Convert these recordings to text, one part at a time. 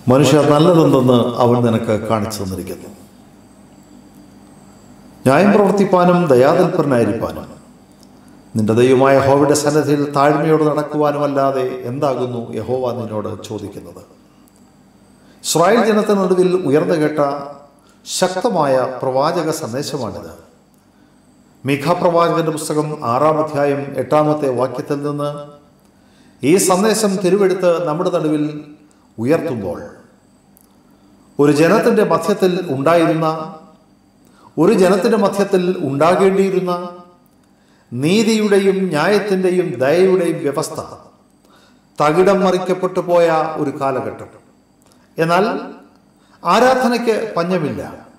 മനുഷ്യ നല്ലതെന്തെന്ന് അവൻ നിനക്ക് കാണിച്ചു തന്നിരിക്കുന്നു ന്യായം പ്രവർത്തിപ്പാനും ദയാതൽപരനായിരിക്കാനും നിന്റെ ദൈവമായ യഹോവയുടെ സന്നദ്ധിയിൽ താഴ്മയോട് നടക്കുവാനുമല്ലാതെ എന്താകുന്നു യഹോവ നിന്നോട് ചോദിക്കുന്നത് ഇസ്രായേൽ ജനത്തിന് നടുവിൽ ഉയർന്നു കേട്ട ശക്തമായ പ്രവാചക സന്ദേശമാണിത് മീഖ പ്രവാചകന്റെ പുസ്തകം ആറാം അധ്യായം എട്ടാമത്തെ വാക്യത്തിൽ നിന്ന് ഈ സന്ദേശം തിരുവെടുത്ത് നമ്മുടെ നടുവിൽ ഉയർത്തുമ്പോൾ ഒരു ജനത്തിൻ്റെ മധ്യത്തിൽ ഉണ്ടായിരുന്ന ഒരു ജനത്തിൻ്റെ മധ്യത്തിൽ ഉണ്ടാകേണ്ടിയിരുന്ന നീതിയുടെയും ന്യായത്തിൻ്റെയും ദയയുടെയും വ്യവസ്ഥ തകിടം മറിക്കപ്പെട്ടു പോയ ഒരു കാലഘട്ടം എന്നാൽ ആരാധനയ്ക്ക് പഞ്ഞമില്ല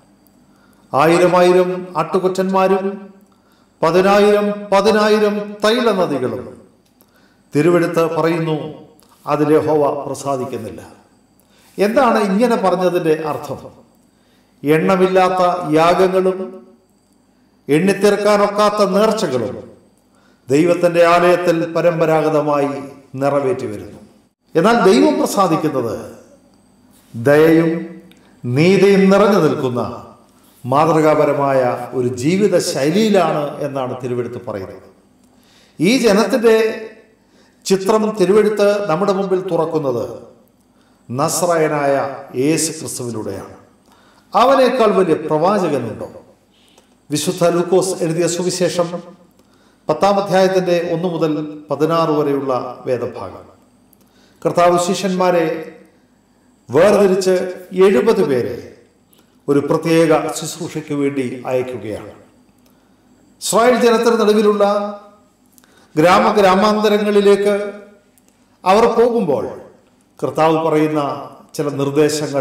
ആയിരമായിരം ആട്ടുകൊറ്റന്മാരും പതിനായിരം പതിനായിരം തൈല നദികളും തിരുവെടുത്ത് പറയുന്നു അതിലെ ഹോവ പ്രസാദിക്കുന്നില്ല എന്താണ് ഇങ്ങനെ പറഞ്ഞതിൻ്റെ അർത്ഥം എണ്ണമില്ലാത്ത യാഗങ്ങളും എണ്ണിത്തീർക്കാനൊക്കാത്ത നേർച്ചകളും ദൈവത്തിൻ്റെ ആലയത്തിൽ പരമ്പരാഗതമായി നിറവേറ്റി വരുന്നു എന്നാൽ ദൈവം പ്രസാദിക്കുന്നത് ദയയും നീതിയും നിറഞ്ഞു നിൽക്കുന്ന മാതൃകാപരമായ ഒരു ജീവിത ശൈലിയിലാണ് എന്നാണ് തിരുവെടുത്ത് പറയുന്നത് ഈ ജനത്തിൻ്റെ ചിത്രം തിരുവെടുത്ത് നമ്മുടെ മുമ്പിൽ തുറക്കുന്നത് നസ്രായനായ യേശു ക്രിസ്തുവിലൂടെയാണ് അവനേക്കാൾ വലിയ പ്രവാചകനുണ്ടോ വിശുദ്ധ ലൂക്കോസ് എഴുതിയ സുവിശേഷം പത്താം അധ്യായത്തിൻ്റെ ഒന്ന് മുതൽ പതിനാറ് വരെയുള്ള വേദഭാഗം കർത്താവ് ശിഷ്യന്മാരെ വേർതിരിച്ച് എഴുപത് പേരെ ഒരു പ്രത്യേക ശുശ്രൂഷയ്ക്ക് വേണ്ടി അയക്കുകയാണ് ഇസ്രായേൽ ജനത്തിന് നടുവിലുള്ള ഗ്രാമ ഗ്രാമാന്തരങ്ങളിലേക്ക് അവർ പോകുമ്പോൾ കർത്താവ് പറയുന്ന ചില നിർദ്ദേശങ്ങൾ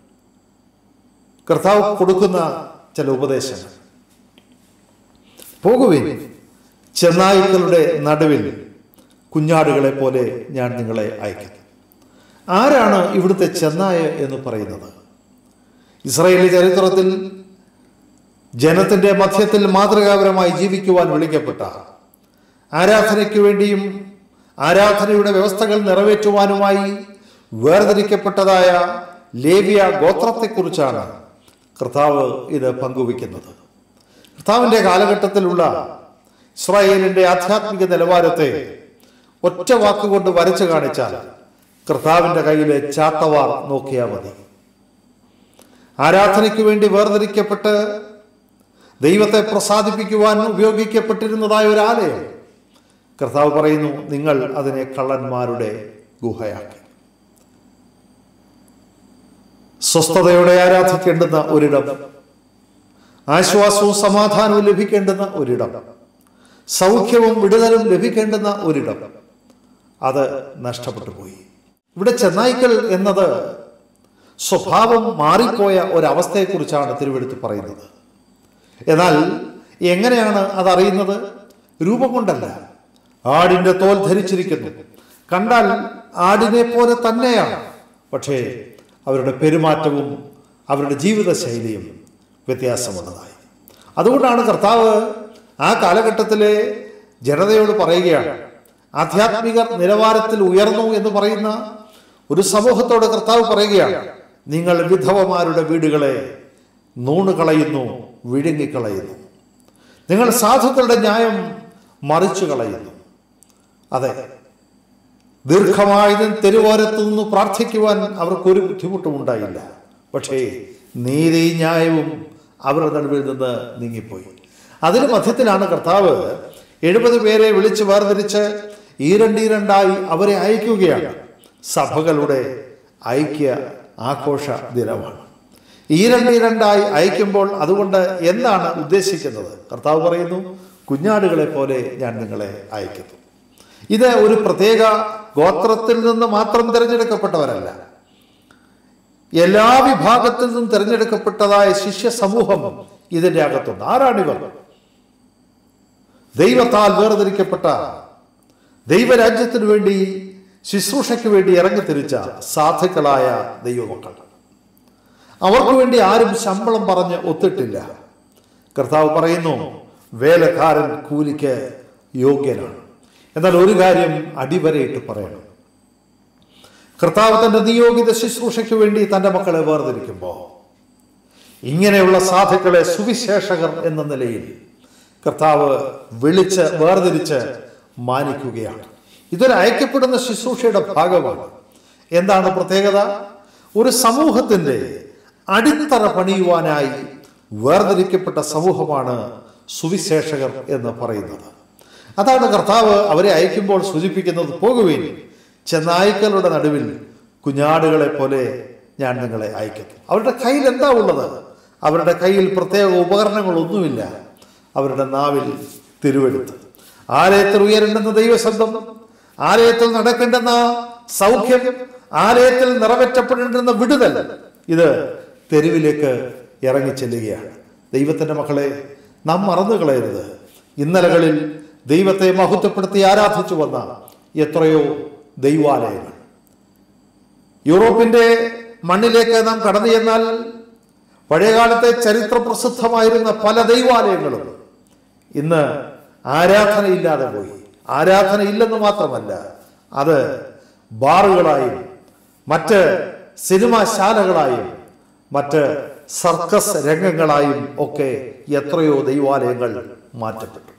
കർത്താവ് കൊടുക്കുന്ന ചില ഉപദേശങ്ങൾ പോകുവിൻ ചെന്നായ്ക്കളുടെ നടുവിൽ കുഞ്ഞാടുകളെ പോലെ ഞാൻ നിങ്ങളെ അയക്കുന്നു ആരാണ് ഇവിടുത്തെ ചെന്നായ എന്ന് പറയുന്നത് ഇസ്രായേലി ചരിത്രത്തിൽ ജനത്തിൻ്റെ മധ്യത്തിൽ മാതൃകാപരമായി ജീവിക്കുവാൻ വിളിക്കപ്പെട്ട ആരാധനയ്ക്ക് വേണ്ടിയും ആരാധനയുടെ വ്യവസ്ഥകൾ നിറവേറ്റുവാനുമായി വേർതിരിക്കപ്പെട്ടതായ ലേവിയ ഗോത്രത്തെക്കുറിച്ചാണ് കർത്താവ് ഇത് പങ്കുവയ്ക്കുന്നത് കർത്താവിൻ്റെ കാലഘട്ടത്തിലുള്ള ഇസ്രായേലിൻ്റെ ആധ്യാത്മിക നിലവാരത്തെ ഒറ്റ വാക്കുകൊണ്ട് വരച്ചു കാണിച്ചാൽ കർത്താവിൻ്റെ കയ്യിലെ ചാത്തവാർ നോക്കിയാൽ മതി ആരാധനയ്ക്ക് വേണ്ടി വേർതിരിക്കപ്പെട്ട് ദൈവത്തെ പ്രസാദിപ്പിക്കുവാൻ ഉപയോഗിക്കപ്പെട്ടിരുന്നതായ ഒരു ആലയം കർത്താവ് പറയുന്നു നിങ്ങൾ അതിനെ കള്ളന്മാരുടെ ഗുഹയാക്കി സ്വസ്ഥതയോടെ ആരാധിക്കേണ്ടുന്ന ഒരിടം ആശ്വാസവും സമാധാനവും ലഭിക്കേണ്ടുന്ന ഒരിടം സൗഖ്യവും വിടുതലും ലഭിക്കേണ്ടുന്ന ഒരിടം അത് നഷ്ടപ്പെട്ടു പോയി ഇവിടെ ചെന്നായ്ക്കൾ എന്നത് സ്വഭാവം മാറിപ്പോയ ഒരവസ്ഥയെക്കുറിച്ചാണ് തിരുവെടുത്ത് പറയുന്നത് എന്നാൽ എങ്ങനെയാണ് അതറിയുന്നത് രൂപം കൊണ്ടല്ല ആടിന്റെ തോൽ ധരിച്ചിരിക്കുന്നു കണ്ടാൽ ആടിനെ പോലെ തന്നെയാണ് പക്ഷേ അവരുടെ പെരുമാറ്റവും അവരുടെ ജീവിതശൈലിയും വ്യത്യാസമുള്ളതായി അതുകൊണ്ടാണ് കർത്താവ് ആ കാലഘട്ടത്തിലെ ജനതയോട് പറയുകയാണ് ആധ്യാത്മിക നിലവാരത്തിൽ ഉയർന്നു എന്ന് പറയുന്ന ഒരു സമൂഹത്തോട് കർത്താവ് പറയുകയാണ് നിങ്ങൾ വിധവമാരുടെ വീടുകളെ നൂണ് കളയുന്നു വിഴുങ്ങിക്കളയുന്നു നിങ്ങൾ സാധുക്കളുടെ ന്യായം മറിച്ചു കളയുന്നു അതെ ദീർഘമായതും തെരുവോരത്തു നിന്ന് പ്രാർത്ഥിക്കുവാൻ അവർക്കൊരു ബുദ്ധിമുട്ടും ഉണ്ടായില്ല പക്ഷേ നീതി ന്യായവും അവരുടെ നടുവിൽ നിന്ന് നീങ്ങിപ്പോയി അതിന് മധ്യത്തിലാണ് കർത്താവ് എഴുപത് പേരെ വിളിച്ച് വേർതിരിച്ച് ഈരണ്ടീരണ്ടായി അവരെ അയക്കുകയാണ് സഭകളുടെ ഐക്യ ആഘോഷ ദിനമാണ് ഈരണ്ടീരണ്ടായി അയക്കുമ്പോൾ അതുകൊണ്ട് എന്താണ് ഉദ്ദേശിക്കുന്നത് കർത്താവ് പറയുന്നു കുഞ്ഞാടുകളെ പോലെ ഞാൻ നിങ്ങളെ അയക്കുന്നു ഇത് ഒരു പ്രത്യേക ഗോത്രത്തിൽ നിന്ന് മാത്രം തിരഞ്ഞെടുക്കപ്പെട്ടവരല്ല എല്ലാ വിഭാഗത്തിൽ നിന്നും തിരഞ്ഞെടുക്കപ്പെട്ടതായ ശിഷ്യ സമൂഹം ഇതിന്റെ അകത്തുണ്ട് ആരാണിവർ ദൈവത്താൽ വേർതിരിക്കപ്പെട്ട ദൈവരാജ്യത്തിനു വേണ്ടി ശുശ്രൂഷയ്ക്ക് വേണ്ടി ഇറങ്ങിത്തിരിച്ച സാധുക്കളായ ദൈവമക്കൾ അവർക്ക് വേണ്ടി ആരും ശമ്പളം പറഞ്ഞ് ഒത്തിട്ടില്ല കർത്താവ് പറയുന്നു വേലക്കാരൻ കൂലിക്ക് യോഗ്യനാണ് എന്നാൽ ഒരു കാര്യം അടിവരയിട്ട് പറയണം കർത്താവ് തന്റെ നിയോഗിത ശുശ്രൂഷയ്ക്ക് വേണ്ടി തന്റെ മക്കളെ വേർതിരിക്കുമ്പോൾ ഇങ്ങനെയുള്ള സാധുക്കളെ സുവിശേഷകർ എന്ന നിലയിൽ കർത്താവ് വിളിച്ച് വേർതിരിച്ച് മാനിക്കുകയാണ് ഇതൊരു അയക്കപ്പെടുന്ന ശുശ്രൂഷയുടെ ഭാഗമാണ് എന്താണ് പ്രത്യേകത ഒരു സമൂഹത്തിന്റെ അടിത്തറ പണിയുവാനായി വേർതിരിക്കപ്പെട്ട സമൂഹമാണ് സുവിശേഷകർ എന്ന് പറയുന്നത് അതാണ് കർത്താവ് അവരെ അയക്കുമ്പോൾ സൂചിപ്പിക്കുന്നത് പോകുകയും ചെന്നായ്ക്കളുടെ നടുവിൽ കുഞ്ഞാടുകളെ പോലെ ഞാൻ നിങ്ങളെ അയക്കുന്നു അവരുടെ കയ്യിൽ എന്താ ഉള്ളത് അവരുടെ കയ്യിൽ പ്രത്യേക ഉപകരണങ്ങളൊന്നുമില്ല അവരുടെ നാവിൽ തിരുവെടുത്ത് ആലയത്തിൽ ഉയരേണ്ടുന്ന ദൈവശബ്ദം ആലയത്തിൽ നടക്കേണ്ടുന്ന സൗഖ്യം ആലയത്തിൽ നിറവേറ്റപ്പെടേണ്ടുന്ന വിടുതൽ ഇത് തെരുവിലേക്ക് ഇറങ്ങിച്ചെല്ലുകയാണ് ദൈവത്തിന്റെ മക്കളെ നാം മറന്നു കളയരുത് ഇന്നലകളിൽ ദൈവത്തെ മഹത്വപ്പെടുത്തി ആരാധിച്ചു വന്ന എത്രയോ ദൈവാലയങ്ങൾ യൂറോപ്പിന്റെ മണ്ണിലേക്ക് നാം കടന്നു ചെന്നാൽ പഴയകാലത്തെ ചരിത്ര പ്രസിദ്ധമായിരുന്ന പല ദൈവാലയങ്ങളും ഇന്ന് ആരാധനയില്ലാതെ പോയി ആരാധന ഇല്ലെന്ന് മാത്രമല്ല അത് ബാറുകളായും മറ്റ് സിനിമാശാലകളായും മറ്റ് സർക്കസ് രംഗങ്ങളായും ഒക്കെ എത്രയോ ദൈവാലയങ്ങൾ മാറ്റപ്പെട്ടു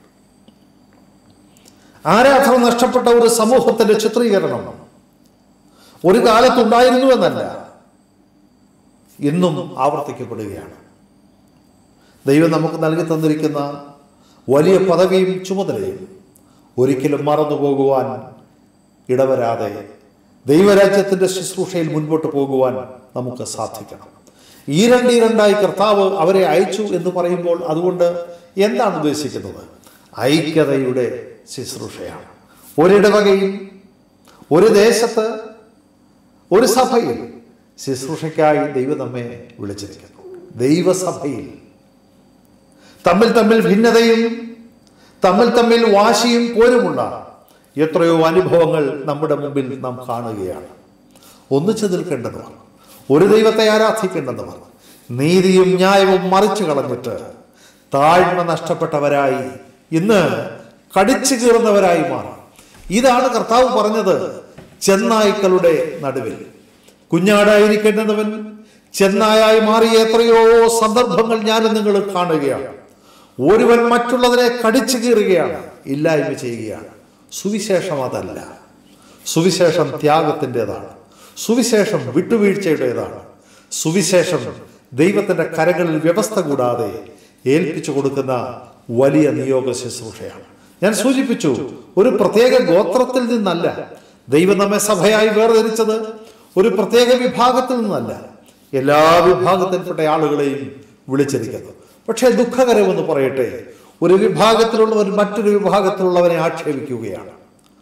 ആരാധന നഷ്ടപ്പെട്ട ഒരു സമൂഹത്തിന്റെ ചിത്രീകരണം ഒരു കാലത്തുണ്ടായിരുന്നു എന്നല്ല ഇന്നും ആവർത്തിക്കപ്പെടുകയാണ് ദൈവം നമുക്ക് നൽകി തന്നിരിക്കുന്ന വലിയ പദവിയും ചുമതലയും ഒരിക്കലും മറന്നു പോകുവാൻ ഇടവരാതെ ദൈവരാജ്യത്തിന്റെ ശുശ്രൂഷയിൽ മുൻപോട്ട് പോകുവാൻ നമുക്ക് സാധിക്കണം ഈ രണ്ട് രണ്ടായി കർത്താവ് അവരെ അയച്ചു എന്ന് പറയുമ്പോൾ അതുകൊണ്ട് എന്താണ് ഉദ്ദേശിക്കുന്നത് ഐക്യതയുടെ ശുശ്രൂഷയാണ് ഒരിടവകയിൽ ഒരു ദേശത്ത് ഒരു സഭയിൽ ശുശ്രൂഷയ്ക്കായി ദൈവം നമ്മെ വിളിച്ചിരിക്കുന്നു ദൈവസഭയിൽ തമ്മിൽ തമ്മിൽ ഭിന്നതയും തമ്മിൽ തമ്മിൽ വാശിയും പോരുമുള്ള എത്രയോ അനുഭവങ്ങൾ നമ്മുടെ മുമ്പിൽ നാം കാണുകയാണ് ഒന്നിച്ചു നിൽക്കേണ്ടവർ ഒരു ദൈവത്തെ ആരാധിക്കേണ്ടവർ നീതിയും ന്യായവും മറിച്ചു കളഞ്ഞിട്ട് താഴ്മ നഷ്ടപ്പെട്ടവരായി ഇന്ന് കടിച്ചു കീറുന്നവരായി മാറും ഇതാണ് കർത്താവ് പറഞ്ഞത് ചെന്നായ്ക്കളുടെ നടുവിൽ കുഞ്ഞാടായിരിക്കേണ്ടവൻ ചെന്നായായി മാറിയ എത്രയോ സന്ദർഭങ്ങൾ ഞാൻ നിങ്ങൾ കാണുകയാണ് ഒരുവൻ മറ്റുള്ളതിനെ കടിച്ചു കീറുകയാണ് ഇല്ലായ്മ ചെയ്യുകയാണ് സുവിശേഷം അതല്ല സുവിശേഷം ത്യാഗത്തിൻ്റെതാണ് സുവിശേഷം വിട്ടുവീഴ്ചയുടേതാണ് സുവിശേഷം ദൈവത്തിന്റെ കരങ്ങളിൽ വ്യവസ്ഥ കൂടാതെ ഏൽപ്പിച്ചു കൊടുക്കുന്ന വലിയ നിയോഗ ശുശ്രൂഷയാണ് ഞാൻ സൂചിപ്പിച്ചു ഒരു പ്രത്യേക ഗോത്രത്തിൽ നിന്നല്ല ദൈവം നമ്മെ സഭയായി വേർതിരിച്ചത് ഒരു പ്രത്യേക വിഭാഗത്തിൽ നിന്നല്ല എല്ലാ വിഭാഗത്തിൽപ്പെട്ട ആളുകളെയും വിളിച്ചിരിക്കുന്നു പക്ഷേ ദുഃഖകരമെന്ന് പറയട്ടെ ഒരു വിഭാഗത്തിലുള്ളവർ മറ്റൊരു വിഭാഗത്തിലുള്ളവനെ ആക്ഷേപിക്കുകയാണ്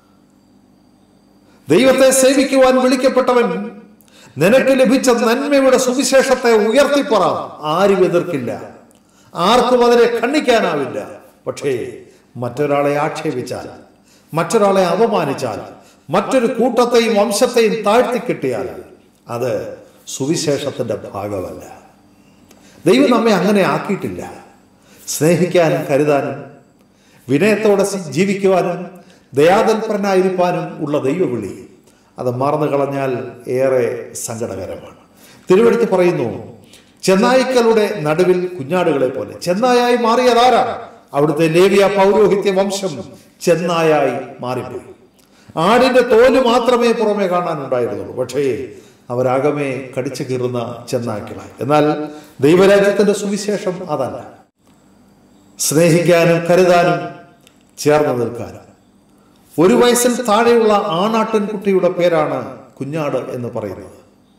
ദൈവത്തെ സേവിക്കുവാൻ വിളിക്കപ്പെട്ടവൻ നിനക്ക് ലഭിച്ച നന്മയുടെ സുവിശേഷത്തെ ഉയർത്തിപ്പറ ആരും എതിർക്കില്ല ആർക്കും അതിനെ ഖണ്ഡിക്കാനാവില്ല പക്ഷേ മറ്റൊരാളെ ആക്ഷേപിച്ചാൽ മറ്റൊരാളെ അപമാനിച്ചാൽ മറ്റൊരു കൂട്ടത്തെയും വംശത്തെയും താഴ്ത്തിക്കെട്ടിയാൽ അത് സുവിശേഷത്തിന്റെ ഭാഗമല്ല ദൈവം നമ്മെ അങ്ങനെ ആക്കിയിട്ടില്ല സ്നേഹിക്കാനും കരുതാനും വിനയത്തോടെ സി- ജീവിക്കുവാനും ദയാതൽപരനായിരിക്കാനും ഉള്ള ദൈവവിളി അത് മറന്നു കളഞ്ഞാൽ ഏറെ സങ്കടകരമാണ് തിരുവഴുത്ത് പറയുന്നു ചെന്നായ്ക്കളുടെ നടുവിൽ കുഞ്ഞാടുകളെ പോലെ ചെന്നായായി മാറിയതാരാണ് അവിടുത്തെ ലേവിയ പൗരോഹിത്യ വംശം ചെന്നായായി മാറിപ്പോയി ആടിന്റെ തോല് മാത്രമേ പുറമെ കാണാനുണ്ടായിരുന്നുള്ളൂ പക്ഷേ അവരാകമേ കടിച്ചു കീറുന്ന ചെന്നായ്ക്കളായി എന്നാൽ ദൈവരാജ്യത്തിന്റെ സുവിശേഷം അതല്ല സ്നേഹിക്കാനും കരുതാനും ചേർന്ന് നിൽക്കാനും ഒരു വയസ്സിൽ താഴെയുള്ള ആണാട്ടിൻകുട്ടിയുടെ പേരാണ് കുഞ്ഞാട് എന്ന് പറയുന്നത്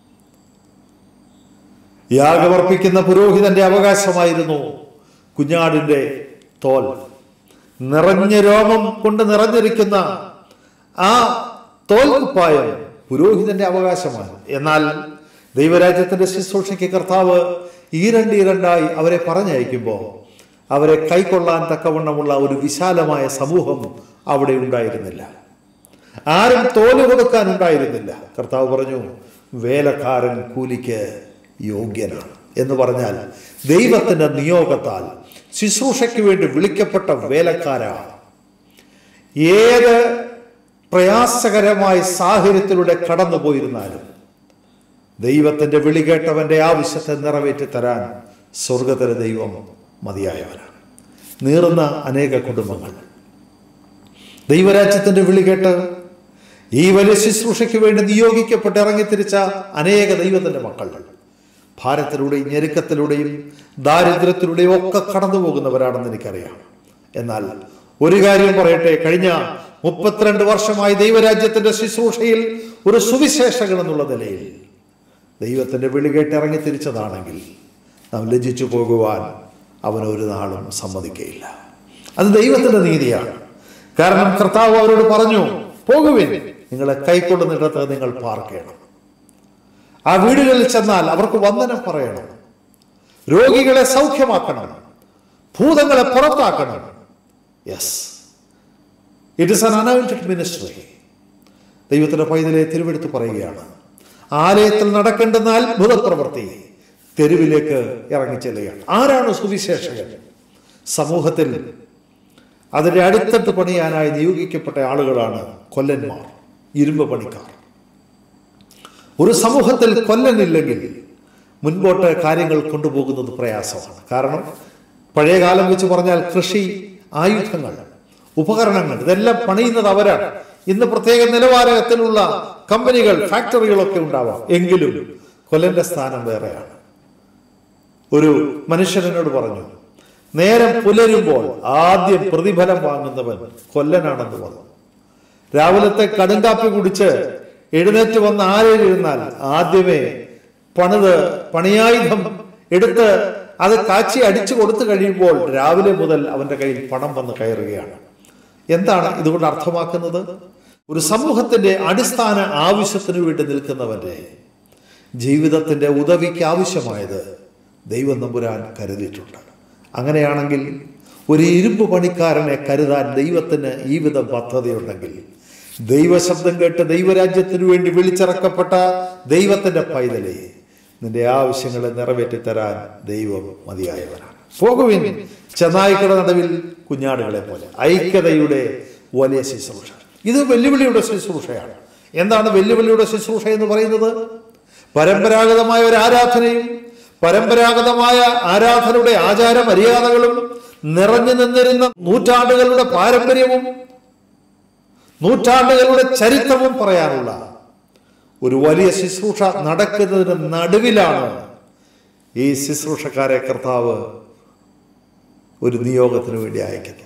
യാഗമർപ്പിക്കുന്ന പുരോഹിതന്റെ അവകാശമായിരുന്നു കുഞ്ഞാടിന്റെ തോൽ നിറഞ്ഞ രോമം കൊണ്ട് നിറഞ്ഞിരിക്കുന്ന ആ തോൽ കുപ്പായം പുരോഹിതന്റെ അവകാശമാണ് എന്നാൽ ദൈവരാജ്യത്തിന്റെ ശുശ്രൂഷയ്ക്ക് കർത്താവ് ഈ രണ്ട് ഈ രണ്ടായി അവരെ പറഞ്ഞയക്കുമ്പോൾ അവരെ കൈക്കൊള്ളാൻ തക്കവണ്ണമുള്ള ഒരു വിശാലമായ സമൂഹം അവിടെ ഉണ്ടായിരുന്നില്ല ആരും തോല് കൊടുക്കാൻ ഉണ്ടായിരുന്നില്ല കർത്താവ് പറഞ്ഞു വേലക്കാരൻ കൂലിക്ക് യോഗ്യനാണ് എന്ന് പറഞ്ഞാൽ ദൈവത്തിന്റെ നിയോഗത്താൽ ശുശ്രൂഷയ്ക്ക് വേണ്ടി വിളിക്കപ്പെട്ട വേലക്കാരാണ് ഏത് പ്രയാസകരമായ സാഹചര്യത്തിലൂടെ കടന്നു പോയിരുന്നാലും ദൈവത്തിന്റെ വിളി കേട്ടവന്റെ ആവശ്യത്തെ നിറവേറ്റി തരാൻ സ്വർഗത്തിലെ ദൈവം മതിയായവനാണ് നീറുന്ന അനേക കുടുംബങ്ങൾ ദൈവരാജ്യത്തിന്റെ വിളി കേട്ട് ഈ വലിയ ശുശ്രൂഷയ്ക്ക് വേണ്ടി നിയോഗിക്കപ്പെട്ട് ഇറങ്ങിത്തിരിച്ച അനേക ദൈവത്തിന്റെ മക്കൾ ഭാരത്തിലൂടെയും ഞെരുക്കത്തിലൂടെയും ദാരിദ്ര്യത്തിലൂടെയും ഒക്കെ കടന്നു പോകുന്നവരാണെന്ന് എനിക്കറിയാം എന്നാൽ ഒരു കാര്യം പറയട്ടെ കഴിഞ്ഞ മുപ്പത്തിരണ്ട് വർഷമായി ദൈവരാജ്യത്തിന്റെ ശുശ്രൂഷയിൽ ഒരു സുവിശേഷകൻ എന്നുള്ള നിലയിൽ ദൈവത്തിന്റെ വിളി കേട്ട് ഇറങ്ങി തിരിച്ചതാണെങ്കിൽ നാം ലജ്ജിച്ചു പോകുവാൻ അവൻ ഒരു നാളും സമ്മതിക്കയില്ല അത് ദൈവത്തിന്റെ നീതിയാണ് കാരണം കർത്താവ് അവരോട് പറഞ്ഞു പോകുവിൻ നിങ്ങളെ കൈക്കൊള്ളുന്നിടത്ത് നിങ്ങൾ പാർക്കണം ആ വീടുകളിൽ ചെന്നാൽ അവർക്ക് വന്ദനം പറയണം രോഗികളെ സൗഖ്യമാക്കണം ഭൂതങ്ങളെ പുറത്താക്കണം yes it is an അനൗൺറ്റഡ് ministry ദൈവത്തിന്റെ പൈതലെ തിരുവെടുത്ത് പറയുകയാണ് ആലയത്തിൽ നടക്കേണ്ടുന്ന അത്ഭുത പ്രവൃത്തി തെരുവിലേക്ക് ഇറങ്ങിച്ചെല്ലുകയാണ് ആരാണ് സുവിശേഷകൻ സമൂഹത്തിൽ അതിന്റെ അടുത്തട്ട് പണിയാനായി നിയോഗിക്കപ്പെട്ട ആളുകളാണ് കൊല്ലന്മാർ ഇരുമ്പ് പണിക്കാർ ഒരു സമൂഹത്തിൽ കൊല്ലനില്ലെങ്കിൽ മുൻപോട്ട് കാര്യങ്ങൾ കൊണ്ടുപോകുന്നത് പ്രയാസമാണ് കാരണം പഴയ കാലം വെച്ച് പറഞ്ഞാൽ കൃഷി ആയുധങ്ങൾ ഉപകരണങ്ങൾ ഇതെല്ലാം പണിയുന്നത് അവരാണ് ഇന്ന് പ്രത്യേക നിലവാരത്തിലുള്ള കമ്പനികൾ ഫാക്ടറികളൊക്കെ ഉണ്ടാവാം എങ്കിലും കൊല്ലന്റെ സ്ഥാനം വേറെയാണ് ഒരു മനുഷ്യൻ എന്നോട് പറഞ്ഞു നേരം പുലരുമ്പോൾ ആദ്യം പ്രതിഫലം വാങ്ങുന്നവൻ കൊല്ലനാണെന്ന് പറഞ്ഞു രാവിലത്തെ കടുങ്കാപ്പി കുടിച്ച് എഴുന്നേറ്റ് വന്ന് ആരെഴുന്നാൽ ആദ്യമേ പണിത് പണിയായുധം എടുത്ത് അത് കാച്ചി അടിച്ചു കൊടുത്തു കഴിയുമ്പോൾ രാവിലെ മുതൽ അവന്റെ കയ്യിൽ പണം വന്ന് കയറുകയാണ് എന്താണ് ഇതുകൊണ്ട് അർത്ഥമാക്കുന്നത് ഒരു സമൂഹത്തിന്റെ അടിസ്ഥാന ആവശ്യത്തിനു വേണ്ടി നിൽക്കുന്നവന്റെ ജീവിതത്തിന്റെ ഉദവിക്ക് ആവശ്യമായത് ദൈവം നമ്പുരാൻ കരുതിയിട്ടുണ്ട് അങ്ങനെയാണെങ്കിൽ ഒരു ഇരുമ്പ് പണിക്കാരനെ കരുതാൻ ദൈവത്തിന് ഈ വിധം പദ്ധതിയുണ്ടെങ്കിൽ ദൈവശബ്ദം കേട്ട് ദൈവരാജ്യത്തിനു വേണ്ടി വിളിച്ചിറക്കപ്പെട്ട ദൈവത്തിന്റെ പൈതലെ നിന്റെ ആവശ്യങ്ങളെ നിറവേറ്റി തരാൻ ദൈവം മതിയായവനാണ് പോകുവിൻ ചെന്നായിക്കട നടുവിൽ കുഞ്ഞാടുകളെ പോലെ ഐക്യതയുടെ വലിയ ശുശ്രൂഷ ഇത് വെല്ലുവിളിയുടെ ശുശ്രൂഷയാണ് എന്താണ് വെല്ലുവിളിയുടെ ശുശ്രൂഷ എന്ന് പറയുന്നത് പരമ്പരാഗതമായ ഒരു ആരാധനയും പരമ്പരാഗതമായ ആരാധനയുടെ ആചാര മര്യാദകളും നിറഞ്ഞു നിന്നിരുന്ന നൂറ്റാണ്ടുകളുടെ പാരമ്പര്യവും നൂറ്റാണ്ടുകളുടെ ചരിത്രവും പറയാനുള്ള ഒരു വലിയ ശുശ്രൂഷ നടക്കുന്നതിന് നടുവിലാണ് ഈ ശുശ്രൂഷക്കാരെ കർത്താവ് ഒരു നിയോഗത്തിന് വേണ്ടി അയക്കുന്നത്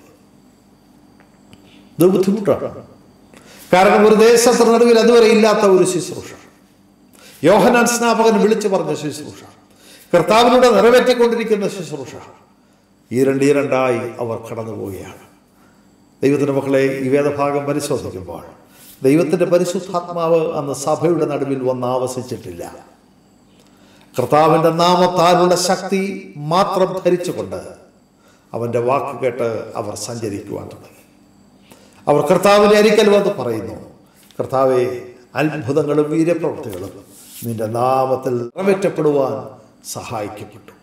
ഇത് ബുദ്ധിമുട്ടാണ് കാരണം ഒരു ദേശത്തിന് നടുവിൽ അതുവരെ ഇല്ലാത്ത ഒരു ശുശ്രൂഷ യോഹനാൻ സ്നാപകൻ വിളിച്ചു പറഞ്ഞ ശുശ്രൂഷ കർത്താവിലൂടെ നിറവേറ്റിക്കൊണ്ടിരിക്കുന്ന ശുശ്രൂഷ ഈരണ്ട് ഈരണ്ടായി അവർ കടന്നു പോവുകയാണ് ദൈവത്തിൻ്റെ മക്കളെ ഈ വേദഭാഗം പരിശോധിക്കുമ്പോൾ ദൈവത്തിൻ്റെ പരിശുദ്ധാത്മാവ് അന്ന് സഭയുടെ നടുവിൽ വന്ന് ആവസിച്ചിട്ടില്ല കർത്താവിൻ്റെ നാമത്താലുള്ള ശക്തി മാത്രം ധരിച്ചുകൊണ്ട് അവൻ്റെ വാക്ക് കേട്ട് അവർ സഞ്ചരിക്കുവാൻ തുടങ്ങി അവർ കർത്താവിൻ്റെ അരിക്കൽ വന്ന് പറയുന്നു കർത്താവെ അത്ഭുതങ്ങളും വീര്യപ്രവൃത്തികളും നിന്റെ നാമത്തിൽ നിറവേറ്റപ്പെടുവാൻ സഹായിക്കപ്പെട്ടു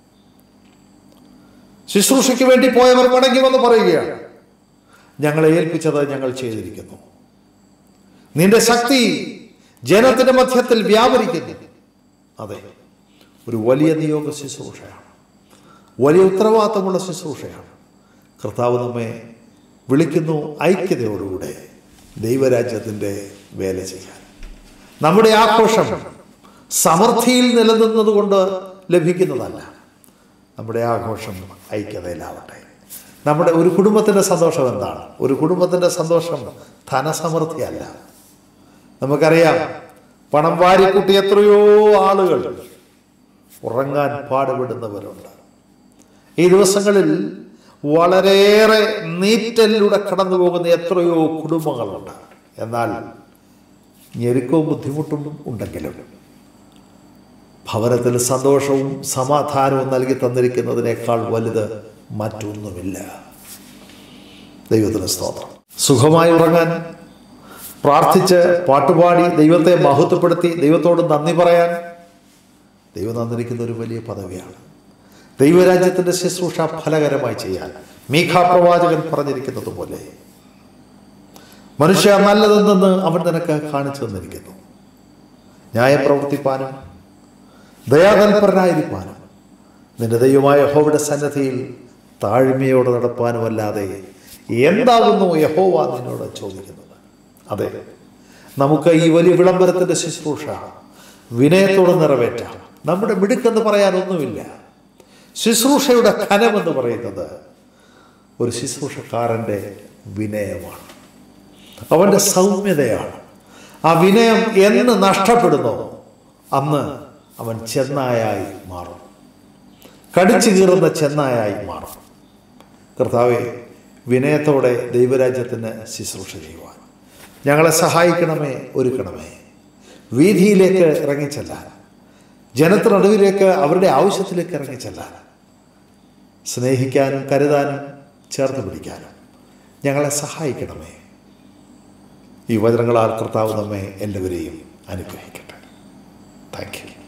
ശുശ്രൂഷയ്ക്ക് വേണ്ടി പോയവർ മടങ്ങി വന്ന് പറയുകയാണ് ഞങ്ങളെ ഏൽപ്പിച്ചത് ഞങ്ങൾ ചെയ്തിരിക്കുന്നു നിന്റെ ശക്തി ജനത്തിന്റെ മധ്യത്തിൽ വ്യാപരിക്കുന്നു അതെ ഒരു വലിയ നിയോഗ ശുശ്രൂഷയാണ് വലിയ ഉത്തരവാദിത്തമുള്ള ശുശ്രൂഷയാണ് കർത്താവ് നമ്മെ വിളിക്കുന്നു ഐക്യതയോടുകൂടെ ദൈവരാജ്യത്തിൻ്റെ വേല ചെയ്യാൻ നമ്മുടെ ആഘോഷം സമൃദ്ധിയിൽ നിലനിന്നതുകൊണ്ട് ലഭിക്കുന്നതല്ല നമ്മുടെ ആഘോഷം ഐക്യതയിലാവട്ടെ നമ്മുടെ ഒരു കുടുംബത്തിൻ്റെ സന്തോഷം എന്താണ് ഒരു കുടുംബത്തിൻ്റെ സന്തോഷം ധനസമൃദ്ധിയല്ല നമുക്കറിയാം പണം വാരിക്കൂട്ടി എത്രയോ ആളുകൾ ഉറങ്ങാൻ പാടുപെടുന്നവരുണ്ട് ഈ ദിവസങ്ങളിൽ വളരെയേറെ നീറ്റലിലൂടെ കടന്നു പോകുന്ന എത്രയോ കുടുംബങ്ങളുണ്ട് എന്നാൽ ഞെരുക്കവും ബുദ്ധിമുട്ടും ഉണ്ടെങ്കിലും ഭവനത്തിൽ സന്തോഷവും സമാധാനവും നൽകി തന്നിരിക്കുന്നതിനേക്കാൾ വലുത് മറ്റൊന്നുമില്ല ദൈവത്തിന് സ്തോത്രം സുഖമായി ഉറങ്ങാൻ പ്രാർത്ഥിച്ച് പാട്ടുപാടി ദൈവത്തെ മഹത്വപ്പെടുത്തി ദൈവത്തോട് നന്ദി പറയാൻ ദൈവം തന്നിരിക്കുന്ന ഒരു വലിയ പദവിയാണ് ദൈവരാജ്യത്തിൻ്റെ ശുശ്രൂഷ ഫലകരമായി ചെയ്യാൻ മീഖാ പ്രവാചകൻ പറഞ്ഞിരിക്കുന്നത് പോലെ മനുഷ്യ നല്ലതെന്തെന്ന് അവൻ നിനക്ക് കാണിച്ചു തന്നിരിക്കുന്നു ന്യായം പ്രവർത്തിപ്പാനും ദയാതൽപരനായിരിക്കാനും നിന്റെ ദൈവമായ യഹോവയുടെ സന്നദ്ധിയിൽ താഴ്മയോടെ നടപ്പാനുമല്ലാതെ എന്താകുന്നു യഹോവ നിന്നോട് ചോദിക്കുന്നത് അതെ നമുക്ക് ഈ വലിയ വിളംബരത്തിൻ്റെ ശുശ്രൂഷ വിനയത്തോടെ നിറവേറ്റാം നമ്മുടെ മിടുക്കെന്ന് പറയാനൊന്നുമില്ല ശുശ്രൂഷയുടെ ഖനമെന്ന് പറയുന്നത് ഒരു ശുശ്രൂഷക്കാരൻ്റെ വിനയമാണ് അവൻ്റെ സൗമ്യതയാണ് ആ വിനയം എന്ന് നഷ്ടപ്പെടുന്നോ അന്ന് അവൻ ചെന്നായായി മാറും കടിച്ചു കീറുന്ന ചെന്നായായി മാറും കർത്താവെ വിനയത്തോടെ ദൈവരാജ്യത്തിന് ശുശ്രൂഷ ചെയ്യുവാൻ ഞങ്ങളെ സഹായിക്കണമേ ഒരുക്കണമേ വീതിയിലേക്ക് ഇറങ്ങിച്ചെല്ലാൻ ജനത്തിനടുവിലേക്ക് അവരുടെ ആവശ്യത്തിലേക്ക് ഇറങ്ങിച്ചെല്ലാൻ സ്നേഹിക്കാനും കരുതാനും ചേർത്ത് പിടിക്കാനും ഞങ്ങളെ സഹായിക്കണമേ ഈ വചനങ്ങളാൽ കർത്താവ് നമ്മെ എല്ലാവരെയും അനുഗ്രഹിക്കട്ടെ താങ്ക് യു